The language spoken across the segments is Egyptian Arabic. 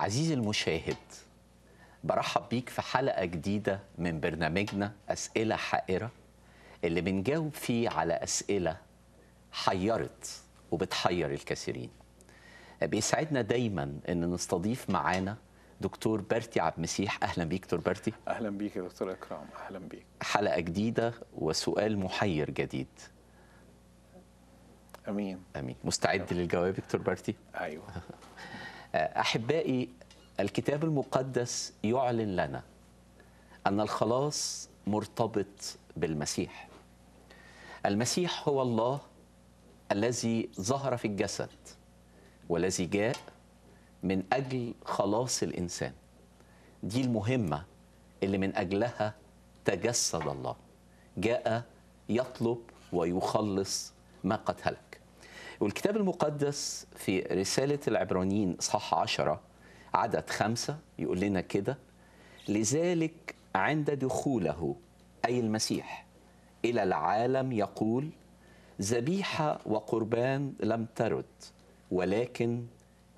عزيزي المشاهد برحب بيك في حلقة جديدة من برنامجنا أسئلة حائرة اللي بنجاوب فيه على أسئلة حيرت وبتحير الكثيرين بيسعدنا دايما ان نستضيف معانا دكتور بارتي عبد المسيح اهلا بيك دكتور بارتي اهلا بيك يا دكتور اكرام اهلا بيك حلقه جديده وسؤال محير جديد امين امين مستعد للجواب دكتور بارتي ايوه احبائي الكتاب المقدس يعلن لنا ان الخلاص مرتبط بالمسيح المسيح هو الله الذي ظهر في الجسد والذي جاء من اجل خلاص الانسان دي المهمه اللي من اجلها تجسد الله جاء يطلب ويخلص ما قد هلك والكتاب المقدس في رسالة العبرانيين صح عشرة عدد خمسة يقول لنا كده لذلك عند دخوله أي المسيح إلى العالم يقول ذبيحة وقربان لم ترد ولكن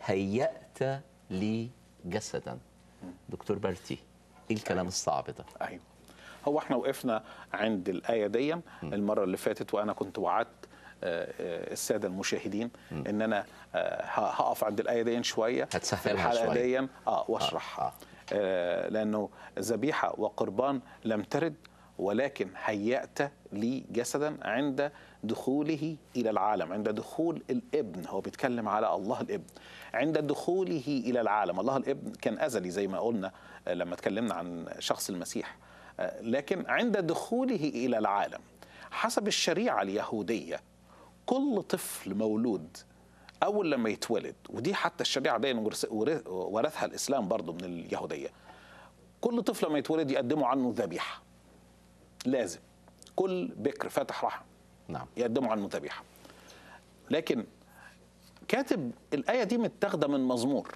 هيأت لي جسدا دكتور بارتي ايه الكلام الصعب ده ايوه هو احنا وقفنا عند الايه دي المره اللي فاتت وانا كنت وعدت آه، آه، الساده المشاهدين ان انا آه، ه- هقف عند الايه دي شويه هتسهلها في الحلقه شوية. دي اه واشرحها آه. آه، لانه ذبيحه وقربان لم ترد ولكن هيأت لي جسدا عند دخوله الى العالم عند دخول الابن هو بيتكلم على الله الابن عند دخوله الى العالم الله الابن كان ازلي زي ما قلنا آه، لما اتكلمنا عن شخص المسيح آه، لكن عند دخوله الى العالم حسب الشريعه اليهوديه كل طفل مولود اول لما يتولد ودي حتى الشريعه دي ورث- ورث- ورثها الاسلام برضه من اليهوديه كل طفل لما يتولد يقدموا عنه ذبيحه لازم كل بكر فاتح رحم نعم يقدموا عنه ذبيحه لكن كاتب الايه دي متاخده من مزمور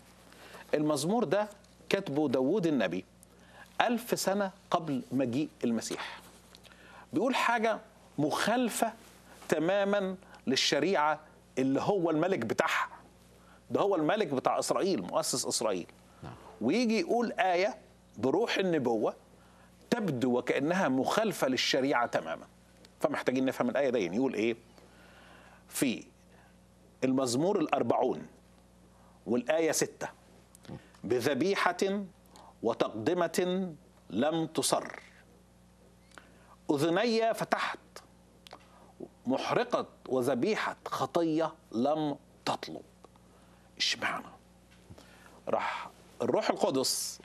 المزمور ده كاتبه داوود النبي ألف سنة قبل مجيء المسيح بيقول حاجة مخالفة تماما للشريعة اللي هو الملك بتاعها ده هو الملك بتاع إسرائيل مؤسس إسرائيل نعم. ويجي يقول آية بروح النبوة تبدو وكأنها مخالفة للشريعة تماما فمحتاجين نفهم الآية دي يقول إيه في المزمور الأربعون والآية ستة بذبيحة وتقدمة لم تصر أذني فتحت محرقة وذبيحة خطية لم تطلب اشمعنى راح الروح القدس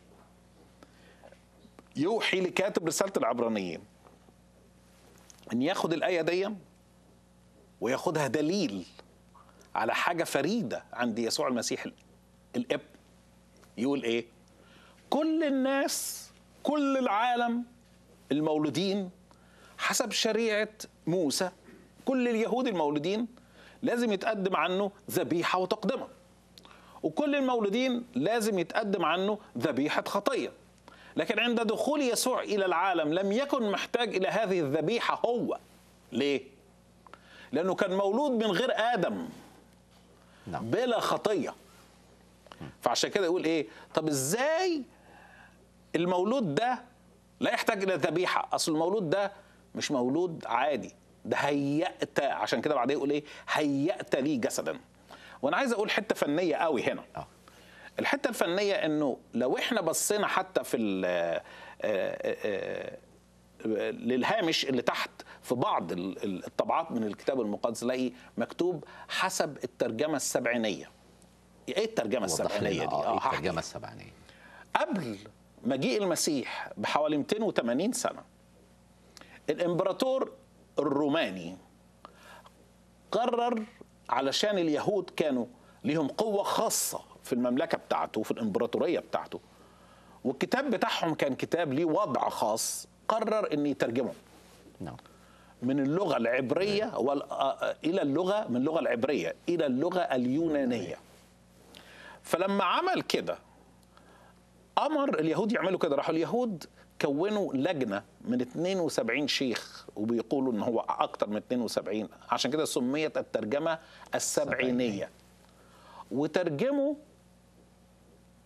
يوحي لكاتب رسالة العبرانيين ان ياخد الآية دي وياخدها دليل على حاجة فريدة عند يسوع المسيح الابن يقول ايه كل الناس كل العالم المولودين حسب شريعة موسى كل اليهود المولودين لازم يتقدم عنه ذبيحة وتقدمة وكل المولودين لازم يتقدم عنه ذبيحة خطية لكن عند دخول يسوع إلى العالم لم يكن محتاج إلى هذه الذبيحة هو ليه؟ لأنه كان مولود من غير آدم نعم بلا خطيه فعشان كده يقول ايه طب ازاي المولود ده لا يحتاج الى ذبيحه اصل المولود ده مش مولود عادي ده هيأت عشان كده بعدين يقول ايه هيأت لي جسدا وانا عايز اقول حته فنيه قوي هنا اه الحته الفنيه انه لو احنا بصينا حتى في ال- آه، آه، آه، للهامش اللي تحت في بعض ال- ال- الطبعات من الكتاب المقدس تلاقي مكتوب حسب الترجمه السبعينيه ايه الترجمه وضح السبعينيه لنا دي اه ايه هحكي. الترجمه السبعينيه قبل مجيء المسيح بحوالي 280 سنة الإمبراطور الروماني قرر علشان اليهود كانوا ليهم قوة خاصة في المملكة بتاعته في الإمبراطورية بتاعته والكتاب بتاعهم كان كتاب ليه وضع خاص قرر أن يترجمه نعم من اللغة العبرية وال... آه، إلى اللغة من اللغة العبرية إلى اللغة اليونانية فلما عمل كده أمر اليهود يعملوا كده راحوا اليهود كونوا لجنة من 72 شيخ وبيقولوا إن هو أكتر من 72 عشان كده سميت الترجمة السبعينية وترجموا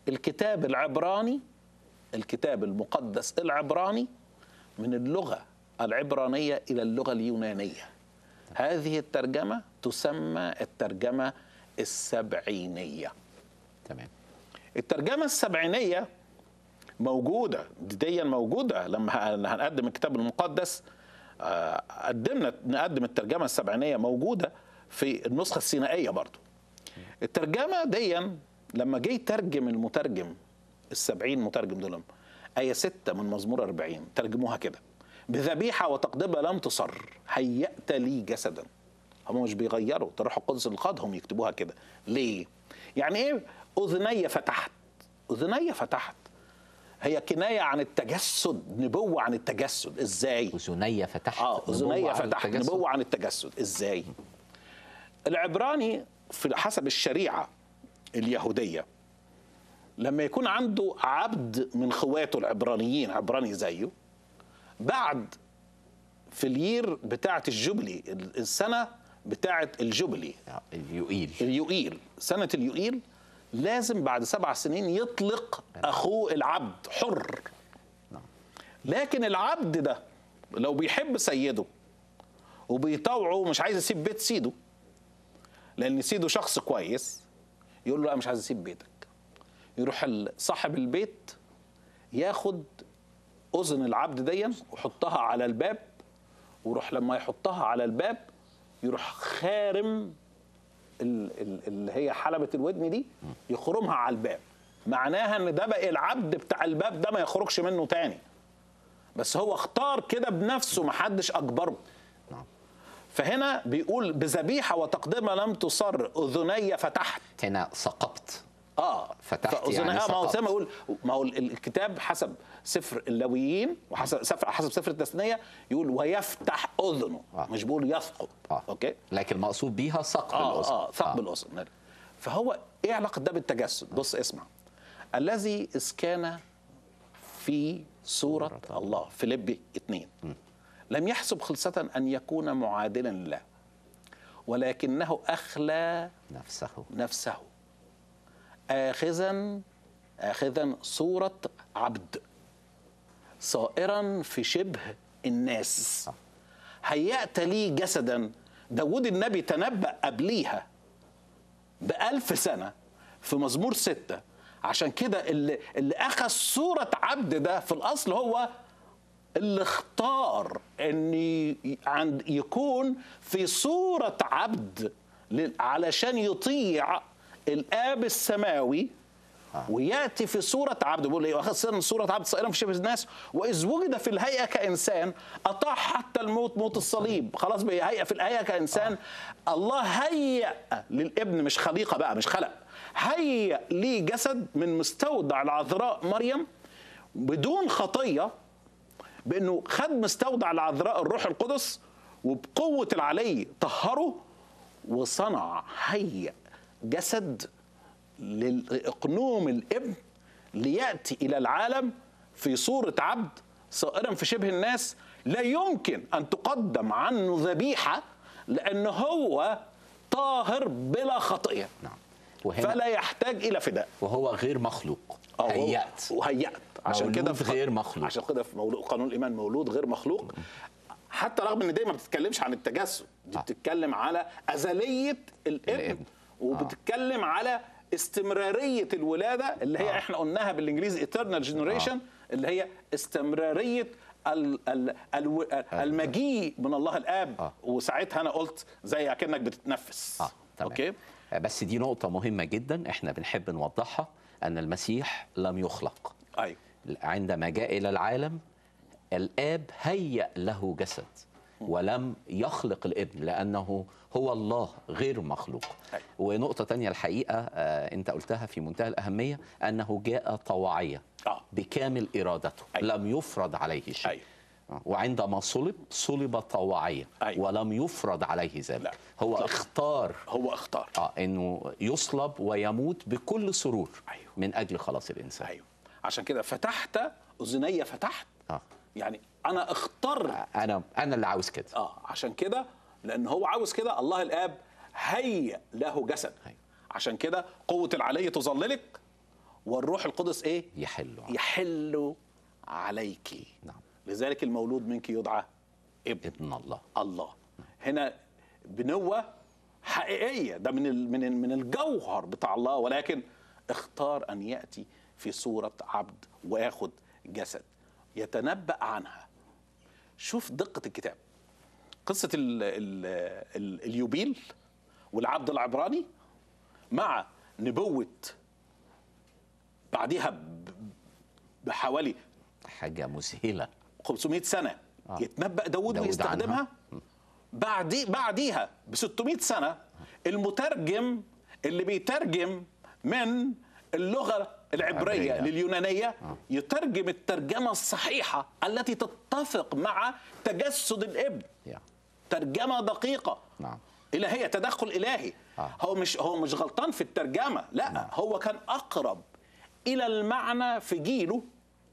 الكتاب العبراني الكتاب المقدس العبراني من اللغة العبرانية إلى اللغة اليونانية هذه الترجمة تسمى الترجمة السبعينية تمام الترجمة السبعينية موجودة ديا موجودة لما هنقدم الكتاب المقدس آه، قدمنا نقدم الترجمة السبعينية موجودة في النسخة السينائية برضو الترجمة ديا لما جه يترجم المترجم السبعين مترجم دول آية ستة من مزمور أربعين ترجموها كده بذبيحة وتقدمة لم تصر هيأت لي جسدا هم مش بيغيروا ده الروح القدس اللي قادهم يكتبوها كده ليه؟ يعني ايه اذني فتحت اذني فتحت هي كنايه عن التجسد نبوه عن التجسد ازاي اذني فتحت اه اذني نبوة عن فتحت التجسد. نبوه عن التجسد ازاي العبراني في حسب الشريعه اليهوديه لما يكون عنده عبد من خواته العبرانيين عبراني زيه بعد في الير بتاعه الجبلي السنه بتاعه الجبلي آه، اليوئيل اليوئيل سنة اليوئيل لازم بعد سبع سنين يطلق أخوه العبد حر نعم. لكن العبد ده لو بيحب سيده وبيطوعه ومش عايز يسيب بيت سيده لأن سيده شخص كويس يقول له لا مش عايز أسيب بيتك يروح ال- صاحب البيت ياخد أذن العبد دي ويحطها على الباب ويروح لما يحطها على الباب يروح خارم ال- ال- اللي هي حلبة الودن دي يخرمها على الباب معناها ان ده بقى العبد بتاع الباب ده ما يخرجش منه تاني بس هو اختار كده بنفسه ما حدش اجبره نعم. فهنا بيقول بذبيحة وتقدمة لم تصر أذني فتحت هنا سقطت اه فتحت فأذني- يعني آه ما هو سقط. زي ما يقول ما هو ال- الكتاب حسب سفر اللاويين وحسب سفر حسب سفر التثنيه يقول ويفتح اذنه آه. مش بيقول يثقب آه. اوكي لكن المقصود بيها ثقب اه الاذن اه ثقب الاذن فهو ايه علاقه ده بالتجسد بص اسمع الذي اذ كان في صورة الله فيليبي اثنين لم يحسب خلصة أن يكون معادلا لله ولكنه أخلى نفسه نفسه آخذا آخذا صورة عبد صائرا في شبه الناس هيأت لي جسدا داود النبي تنبأ قبليها بألف سنة في مزمور ستة عشان كده اللي, اللي أخذ صورة عبد ده في الأصل هو اللي اختار ان ي- عند يكون في صورة عبد لل- علشان يطيع الآب السماوي وياتي في صورة عبد بيقول ايه واخذ صورة- صورة عبد صائرا في شبه الناس واذ وجد في الهيئة كانسان اطاع حتى الموت موت الصليب خلاص بقى هيئة في الهيئة كانسان الله هيأ للابن مش خليقة بقى مش خلق هيأ ليه جسد من مستودع العذراء مريم بدون خطيه بانه خد مستودع العذراء الروح القدس وبقوه العلي طهره وصنع هيئ جسد لاقنوم الابن لياتي الى العالم في صوره عبد صائرا في شبه الناس لا يمكن ان تقدم عنه ذبيحه لان هو طاهر بلا خطيه نعم وهنا فلا يحتاج الى فداء وهو غير مخلوق آه، وهو- هيأت وهيأت عشان مولود كده في غير مخلوق. عشان كده في مولود قانون الايمان مولود غير مخلوق حتى رغم ان دي ما بتتكلمش عن التجسد دي آه. بتتكلم على ازليه الابن الابن. وبتتكلم على استمراريه الولاده اللي هي آه. احنا قلناها بالانجليزي eternal generation اللي هي استمراريه ال ال الو المجيء من الله الاب آه. وساعتها انا قلت زي اكنك بتتنفس اه تمام اوكي آه، بس دي نقطة مهمة جدا احنا بنحب نوضحها ان المسيح لم يخلق ايوه عندما جاء الى العالم الاب هيأ له جسد ولم يخلق الابن لانه هو الله غير مخلوق أيوة. ونقطة تانية الحقيقة آه، انت قلتها في منتهى الأهمية أنه جاء طوعية آه. بكامل إرادته أيوة. لم يفرض عليه شيء أيوة. آه، وعندما صلب صلب طوعية أيوة. ولم يفرض عليه ذلك لا. هو إطلاقاً. اختار هو اختار اه انه يصلب ويموت بكل سرور أيوه. من اجل خلاص الانسان ايوه عشان كده فتحت اذني فتحت اه يعني انا اخترت انا انا اللي عاوز كده اه عشان كده لان هو عاوز كده الله الاب هيأ له جسد أيوة. عشان كده قوه العلي تظللك والروح القدس ايه يحل يحل عليك نعم لذلك المولود منك يدعى ابن ابن الله الله هنا بنوة حقيقية ده من ال- من ال- من الجوهر بتاع الله ولكن اختار أن يأتي في صورة عبد وياخد جسد يتنبأ عنها شوف دقة الكتاب قصة ال ال ال اليوبيل والعبد العبراني مع نبوة بعديها ب- بحوالي حاجة مذهلة 500 سنة آه. يتنبأ داود داود ويستخدمها عنها. بعدي بعديها ب 600 سنة المترجم اللي بيترجم من اللغة العبرية العبرية. لليونانية يترجم الترجمة الصحيحة التي تتفق مع تجسد الابن يا. ترجمة دقيقة نعم إلهية تدخل إلهي آه. هو مش هو مش غلطان في الترجمة لا هو كان أقرب إلى المعنى في جيله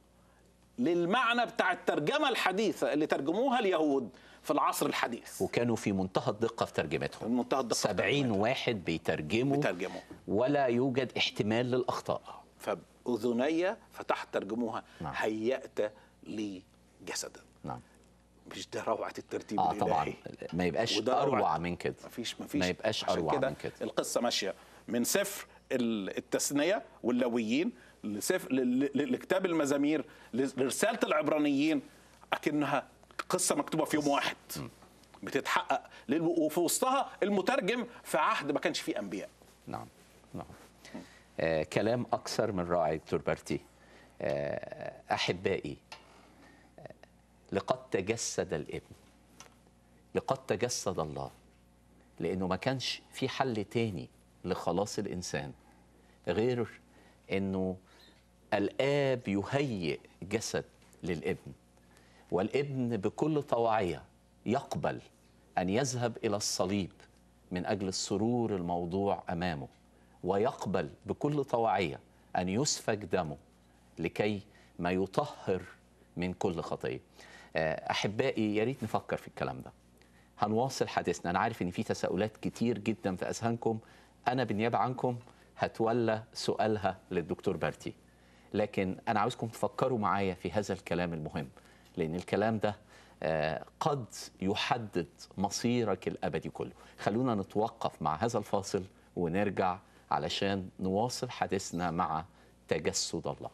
للمعنى بتاع الترجمة الحديثة اللي ترجموها اليهود في العصر الحديث وكانوا في منتهى الدقة في ترجمتهم منتهى الدقة في سبعين ترجمتهم. واحد بيترجموا بيترجموا. ولا يوجد احتمال للأخطاء فأذني فتحت ترجموها نعم. هيأت لي جسدا نعم مش ده روعة الترتيب اه الإلهي طبعا ما يبقاش وده اروع روعة. من كده مفيش مفيش ما يبقاش عشان اروع من كده القصه ماشيه من سفر ال- التثنيه واللويين لسفر ل- ل- لكتاب المزامير ل- لرساله العبرانيين اكنها قصه مكتوبه في يوم واحد بتتحقق لل- وفي وسطها المترجم في عهد ما كانش فيه انبياء نعم نعم آه كلام أكثر من رائع دكتور بارتي آه أحبائي آه لقد تجسد الابن لقد تجسد الله لأنه ما كانش في حل تاني لخلاص الإنسان غير أنه الآب يهيئ جسد للابن والابن بكل طواعية يقبل أن يذهب إلى الصليب من أجل السرور الموضوع أمامه ويقبل بكل طواعية أن يسفك دمه لكي ما يطهر من كل خطية آه، أحبائي يا ريت نفكر في الكلام ده هنواصل حديثنا أنا عارف إن في تساؤلات كتير جدا في أذهانكم أنا بالنيابة عنكم هتولى سؤالها للدكتور بارتي لكن أنا عاوزكم تفكروا معايا في هذا الكلام المهم لأن الكلام ده آه، قد يحدد مصيرك الأبدي كله خلونا نتوقف مع هذا الفاصل ونرجع علشان نواصل حديثنا مع تجسد الله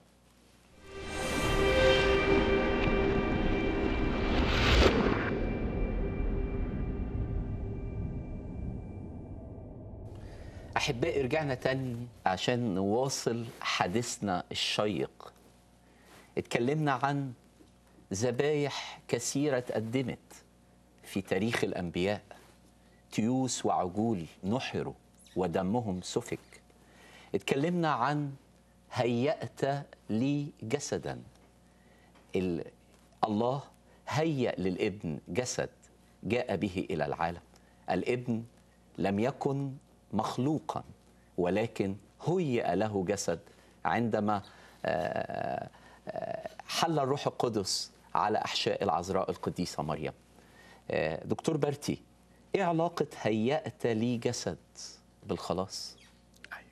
أحبائي رجعنا تاني عشان نواصل حديثنا الشيق اتكلمنا عن ذبايح كثيرة اتقدمت في تاريخ الأنبياء تيوس وعجول نحروا ودمهم سفك اتكلمنا عن هيأت لي جسدا ال- الله هيأ للابن جسد جاء به إلى العالم الابن لم يكن مخلوقا ولكن هيأ له جسد عندما آه، آه، حل الروح القدس على أحشاء العذراء القديسة مريم آه، دكتور بارتي ايه علاقة هيأت لي جسد بالخلاص؟ ايوه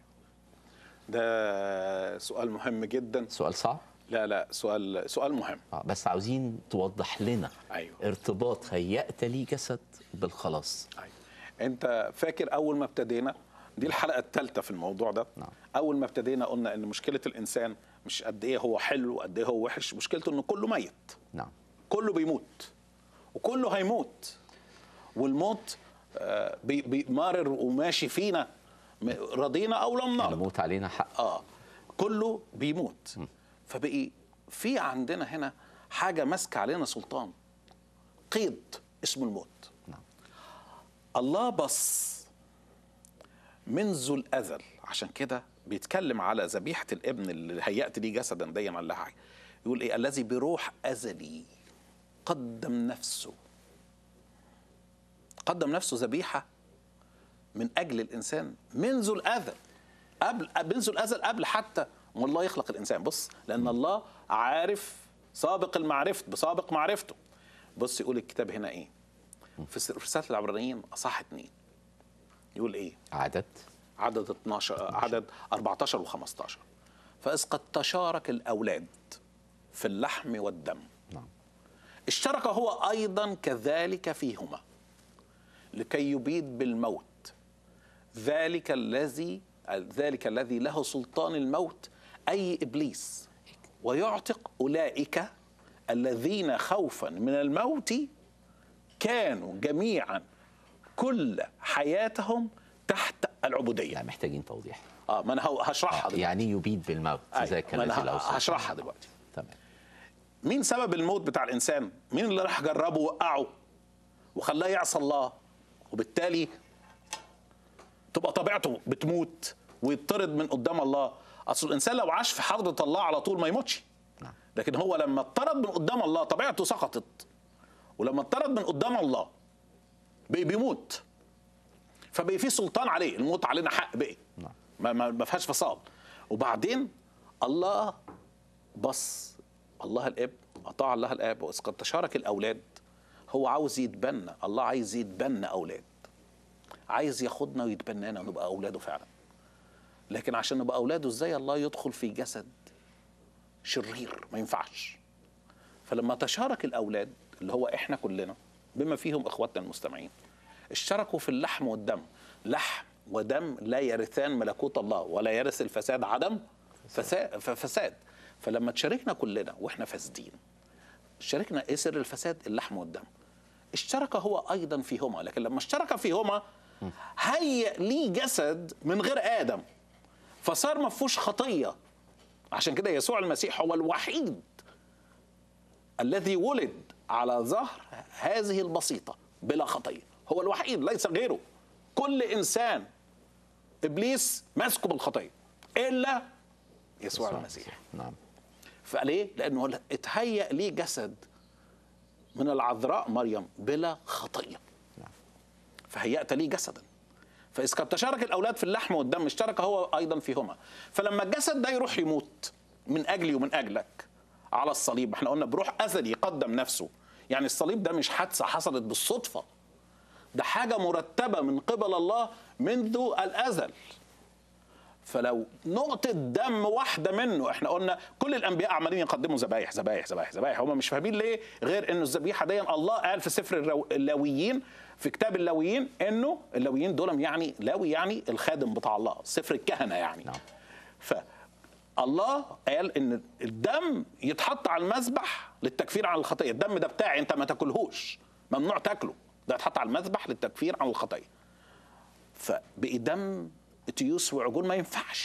ده سؤال مهم جدا سؤال صعب؟ لا لا سؤال سؤال مهم آه، بس عاوزين توضح لنا ايوه ارتباط هيأت لي جسد بالخلاص أيوة. انت فاكر اول ما ابتدينا دي الحلقه الثالثه في الموضوع ده نعم. اول ما ابتدينا قلنا ان مشكله الانسان مش قد ايه هو حلو وقد ايه هو وحش مشكلته انه كله ميت نعم كله بيموت وكله هيموت والموت آه، بي- بيمرر وماشي فينا م- رضينا او لم نرضى الموت علينا حق اه كله بيموت فبقي في عندنا هنا حاجه ماسكه علينا سلطان قيد اسمه الموت نعم. الله بص منذ الازل عشان كده بيتكلم على ذبيحه الابن اللي هيأت لي جسدا دايما على حاجه يقول ايه الذي بروح ازلي قدم نفسه قدم نفسه ذبيحه من اجل الانسان منذ الازل قبل منذ الازل قبل حتى ما الله يخلق الانسان بص لان الله عارف سابق المعرفه بسابق معرفته بص يقول الكتاب هنا ايه في س- في رساله العبرانيين اصح اتنين يقول ايه عدد عدد 12 عدد 14 و15 فإذ قد تشارك الأولاد في اللحم والدم نعم اشترك هو أيضا كذلك فيهما لكي يبيد بالموت ذلك الذي ذلك الذي له سلطان الموت أي إبليس ويعتق أولئك الذين خوفا من الموت كانوا جميعا كل حياتهم تحت العبودية لا محتاجين توضيح اه ما انا هو- هشرحها آه، دلوقتي يعني يبيد بالموت أيوة، ذاك ما الذي انا له ه- سلطان. هشرحها دلوقتي تمام مين سبب الموت بتاع الانسان مين اللي راح جربه ووقعه وخلاه يعصى الله وبالتالي تبقى طبيعته بتموت ويطرد من قدام الله اصل الانسان لو عاش في حضره الله على طول ما يموتش نعم لكن هو لما اطرد من قدام الله طبيعته سقطت ولما اطرد من قدام الله بقي بيموت فبقي في سلطان عليه الموت علينا حق بقي نعم. ما ما ما فيهاش فصال وبعدين الله بص الله الاب اطاع الله الاب واذ قد تشارك الاولاد هو عاوز يتبنى الله عايز يتبنى اولاد عايز ياخدنا ويتبنانا ونبقى اولاده فعلا لكن عشان نبقى اولاده ازاي الله يدخل في جسد شرير ما ينفعش فلما تشارك الاولاد اللي هو احنا كلنا بما فيهم اخواتنا المستمعين اشتركوا في اللحم والدم لحم ودم لا يرثان ملكوت الله ولا يرث الفساد عدم فساد فساد فلما تشاركنا كلنا واحنا فاسدين شاركنا ايه سر الفساد اللحم والدم اشترك هو ايضا فيهما لكن لما اشترك فيهما هيأ لي جسد من غير ادم فصار ما فيهوش خطيه عشان كده يسوع المسيح هو الوحيد الذي ولد على ظهر هذه البسيطة بلا خطية هو الوحيد ليس غيره كل إنسان إبليس ماسكه بالخطية إلا يسوع المسيح نعم فقال ايه؟ لانه اتهيأ ليه جسد من العذراء مريم بلا خطيه. فهيأت ليه جسدا. فإذ قد تشارك الأولاد في اللحم والدم اشترك هو أيضا فيهما. فلما الجسد ده يروح يموت من أجلي ومن أجلك على الصليب احنا قلنا بروح أزلي يقدم نفسه. يعني الصليب ده مش حادثة حصلت بالصدفة. ده حاجة مرتبة من قبل الله منذ الأزل. فلو نقطة دم واحدة منه احنا قلنا كل الأنبياء عمالين يقدموا ذبايح ذبايح ذبايح ذبايح هم مش فاهمين ليه غير انه الذبيحة دي الله قال في سفر الرو- اللاويين في كتاب اللاويين انه اللاويين دول يعني لاوي يعني الخادم بتاع الله سفر الكهنة يعني نعم. فالله قال ان الدم يتحط على المذبح للتكفير عن الخطية الدم ده بتاعي انت ما تاكلهوش ممنوع تاكله ده يتحط على المذبح للتكفير عن الخطيه فبقي دم تيوس وعجول ما ينفعش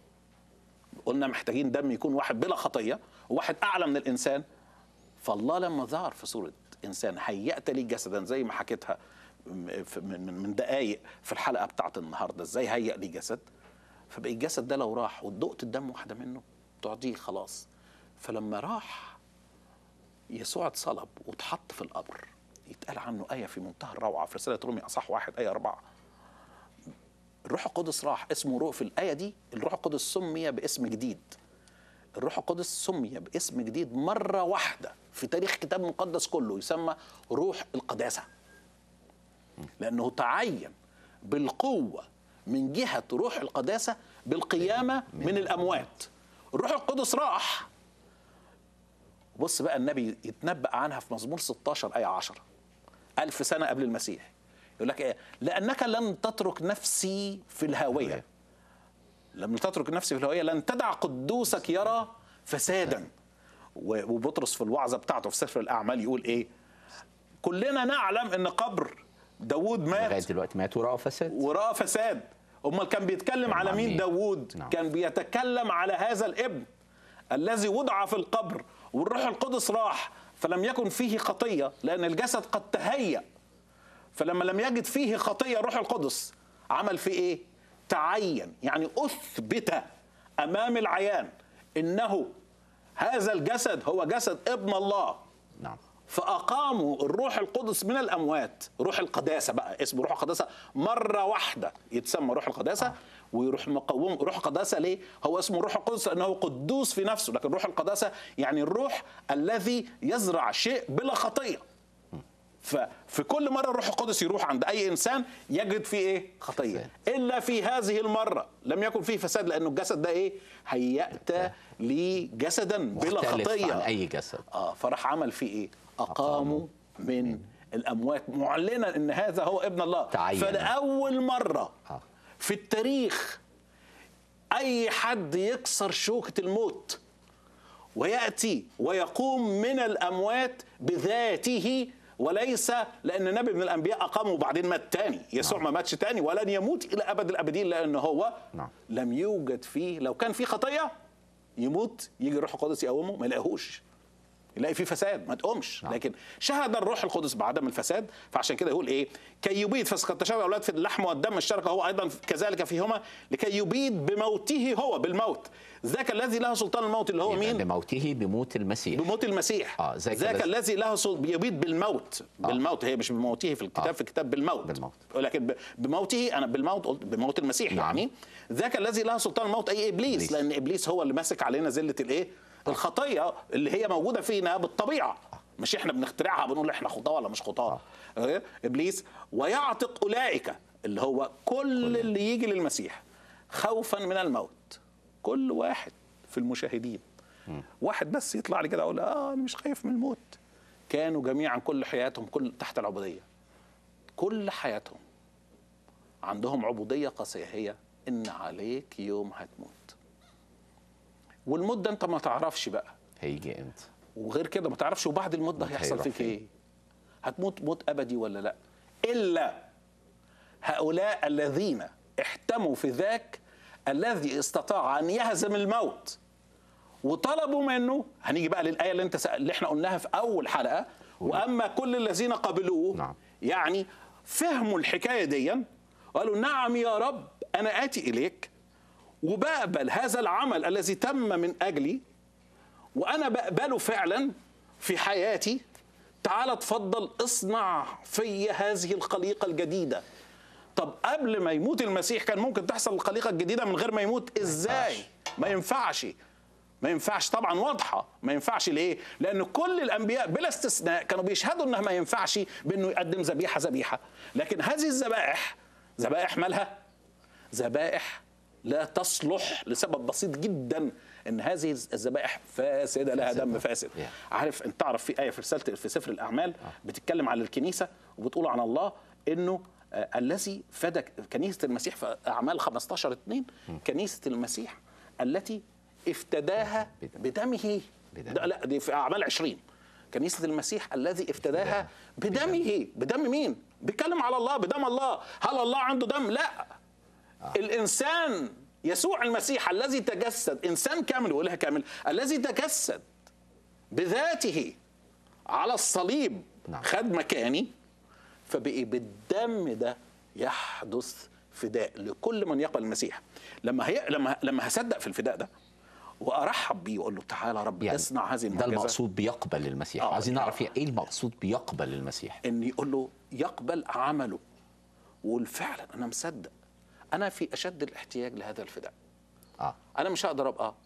قلنا محتاجين دم يكون واحد بلا خطيه وواحد اعلى من الانسان فالله لما ظهر في صوره انسان هيأت لي جسدا زي ما حكيتها م- في- من من- من دقائق في الحلقه بتاعت النهارده ازاي هيأ لي جسد فبقي الجسد ده لو راح ودقت الدم واحده منه تعطيه خلاص فلما راح يسوع اتصلب واتحط في القبر يتقال عنه آية في منتهى الروعة في رسالة رومي أصح واحد آية أربعة الروح القدس راح اسمه روح في الآية دي الروح القدس سمي باسم جديد الروح القدس سمي باسم جديد مرة واحدة في تاريخ الكتاب المقدس كله يسمى روح القداسة لأنه تعين بالقوة من جهة روح القداسة بالقيامة من الأموات الروح القدس راح بص بقى النبي يتنبأ عنها في مزمور 16 آية 10 ألف سنة قبل المسيح يقول لك إيه لأنك لن تترك نفسي في الهاوية لم تترك نفسي في الهوية لن تدع قدوسك يرى فسادا و- وبطرس في الوعظة بتاعته في سفر الأعمال يقول إيه كلنا نعلم أن قبر داود لغايه مات دلوقتي مات وراه فساد وراه فساد امال كان بيتكلم كان على مع مين مين؟ داوود نعم. كان بيتكلم على هذا الابن الذي وضع في القبر والروح القدس راح فلم يكن فيه خطيه لان الجسد قد تهيأ فلما لم يجد فيه خطيه الروح القدس عمل فيه ايه تعين يعني اثبت امام العيان انه هذا الجسد هو جسد ابن الله نعم فأقاموا الروح القدس من الأموات روح القداسة بقى اسمه روح القداسة مرة واحدة يتسمى روح القداسة ويروح مقوم روح القداسة ليه؟ هو اسمه روح القدس لأنه قدوس في نفسه لكن روح القداسة يعني الروح الذي يزرع شيء بلا خطية ففي كل مره الروح القدس يروح عند اي انسان يجد فيه ايه خطيه فساد. الا في هذه المره لم يكن فيه فساد لانه الجسد ده ايه هيأت لي جسدا بلا مختلف خطيه عن اي جسد اه فراح عمل فيه ايه اقاموا من الاموات معلنا ان هذا هو ابن الله تعين. فلاول مره آه. في التاريخ اي حد يكسر شوكه الموت وياتي ويقوم من الاموات بذاته وليس لان نبي من الانبياء اقام وبعدين مات تاني يسوع ما ماتش تاني ولن يموت الى ابد الابدين لان هو نعم. لم يوجد فيه لو كان فيه خطيه يموت يجي الروح القدس يقومه ما يلاقيهوش يلاقي فيه فساد ما تقومش لكن شهد الروح القدس بعدم الفساد فعشان كده يقول ايه كي يبيد فقد تشابه الاولاد في اللحم والدم اشترك هو ايضا كذلك فيهما لكي يبيد بموته هو بالموت ذاك الذي له سلطان الموت اللي هو يبقى مين بموته بموت المسيح بموت المسيح آه، ذاك ذاك الذي- الذي له سل... بيبيد بالموت بالموت هي مش بموته في الكتاب آه. في الكتاب بالموت بالموت. ولكن ب... بموته انا بالموت قلت بموت المسيح نعم. يعني ذاك الذي له سلطان الموت اي ابليس, إبليس. لان ابليس هو اللي ماسك علينا زله الايه الخطيه اللي هي موجوده فينا بالطبيعه مش احنا بنخترعها بنقول احنا خطاه ولا مش خطاه آه. ابليس ويعتق اولئك اللي هو كل اللي يجي للمسيح خوفا من الموت كل واحد في المشاهدين واحد بس يطلع لي كده اقول اه انا مش خايف من الموت كانوا جميعا كل حياتهم كل تحت العبوديه كل حياتهم عندهم عبوديه قاسيه هي ان عليك يوم هتموت والموت ده انت ما تعرفش بقى هيجي امتى وغير كده ما تعرفش وبعد الموت ده الموت هيحصل هيروح فيك فين؟ ايه هتموت موت ابدي ولا لا الا هؤلاء الذين احتموا في ذاك الذي استطاع ان يهزم الموت وطلبوا منه هنيجي بقى للايه اللي انت سأل اللي احنا قلناها في اول حلقه واما كل الذين قبلوه نعم. يعني فهموا الحكايه دي وقالوا نعم يا رب انا اتي اليك وبقبل هذا العمل الذي تم من اجلي وانا بقبله فعلا في حياتي تعال اتفضل اصنع في هذه الخليقه الجديده طب قبل ما يموت المسيح كان ممكن تحصل الخليقه الجديده من غير ما يموت ازاي ما ينفعش ما ينفعش طبعا واضحه ما ينفعش ليه لان كل الانبياء بلا استثناء كانوا بيشهدوا انها ما ينفعش بانه يقدم ذبيحه ذبيحه لكن هذه الذبائح ذبائح مالها ذبائح لا تصلح لسبب بسيط جدا ان هذه الذبائح فاسده لها فاسدة. دم فاسد Yeah. عارف انت تعرف في ايه في رساله في سفر الاعمال بتتكلم على الكنيسه وبتقول عن الله انه آه الذي فدى كنيسه المسيح في اعمال 15 2 كنيسه المسيح التي افتداها بدمه بدمه. ده لا دي في اعمال 20 كنيسه المسيح الذي افتداها بدمه بدم مين بيتكلم على الله بدم الله هل الله عنده دم لا الانسان يسوع المسيح الذي تجسد انسان كامل وإله كامل الذي تجسد بذاته على الصليب نعم. خد مكاني فبقي بالدم ده يحدث فداء لكل من يقبل المسيح لما هي لما لما هصدق في الفداء ده وارحب بيه واقول له تعالى يا رب يعني اصنع هذه ده المعجزه المقصود بيقبل المسيح آه. عايزين نعرف ايه المقصود بيقبل المسيح ان يقول له يقبل عمله ويقول فعلا انا مصدق انا في اشد الاحتياج لهذا الفداء اه انا مش هقدر ابقى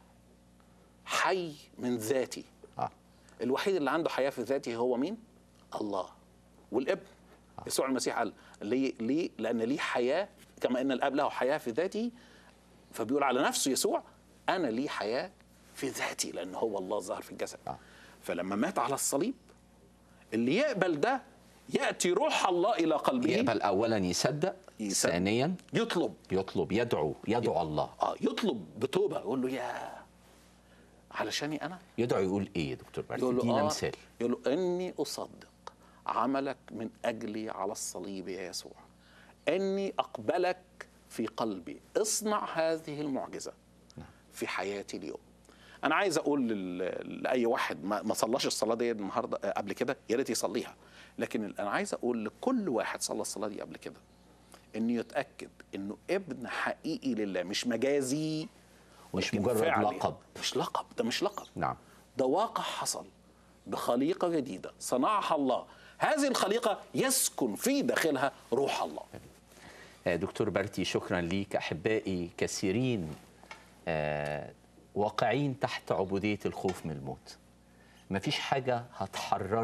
حي من ذاتي اه الوحيد اللي عنده حياه في ذاته هو مين الله والابن يسوع المسيح قال ليه ليه لان ليه حياه كما ان الاب له حياه في ذاته فبيقول على نفسه يسوع انا لي حياه في ذاتي لان هو الله ظهر في الجسد آه. فلما مات على الصليب اللي يقبل ده ياتي روح الله الى قلبه يقبل اولا يصدق يصدق. ثانيا يطلب يطلب يدعو يدعو الله اه يطلب بتوبه يقول له يا علشاني انا يدعو يقول ايه يا دكتور يقول بارتي له ادينا آه مثال يقول له اني اصدق عملك من اجلي على الصليب يا يسوع اني اقبلك في قلبي اصنع هذه المعجزه في حياتي اليوم انا عايز اقول لل- لاي واحد ما ما صلاش الصلاه دي النهارده آه، قبل كده يا ريت يصليها لكن انا عايز اقول لكل واحد صلى الصلاه دي قبل كده انه يتاكد انه ابن حقيقي لله مش مجازي مش لكن مجرد فعلي. لقب. مش لقب ده مش لقب نعم ده واقع حصل بخليقه جديده صنعها الله هذه الخليقه يسكن في داخلها روح الله آه، دكتور بارتي شكرا ليك احبائي كثيرين آه، واقعين تحت عبوديه الخوف من الموت مفيش حاجه هتحررك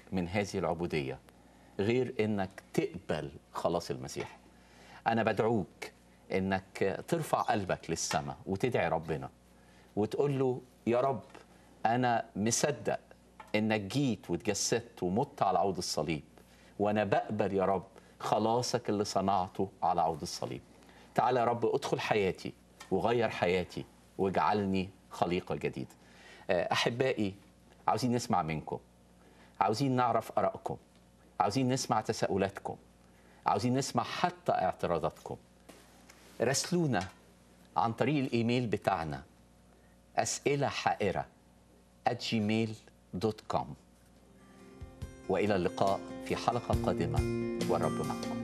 من هذه العبوديه غير انك تقبل خلاص المسيح انا بدعوك انك ترفع قلبك للسماء وتدعي ربنا وتقول له يا رب انا مصدق انك جيت واتجسدت ومت على عود الصليب وانا بقبل يا رب خلاصك اللي صنعته على عود الصليب تعالى يا رب ادخل حياتي وغير حياتي واجعلني خليقه جديده آه، احبائي عاوزين نسمع منكم عاوزين نعرف ارائكم عاوزين نسمع تساؤلاتكم عاوزين نسمع حتى اعتراضاتكم راسلونا عن طريق الايميل بتاعنا اسئله حائره at gmail.com والى اللقاء في حلقه قادمه والرب معكم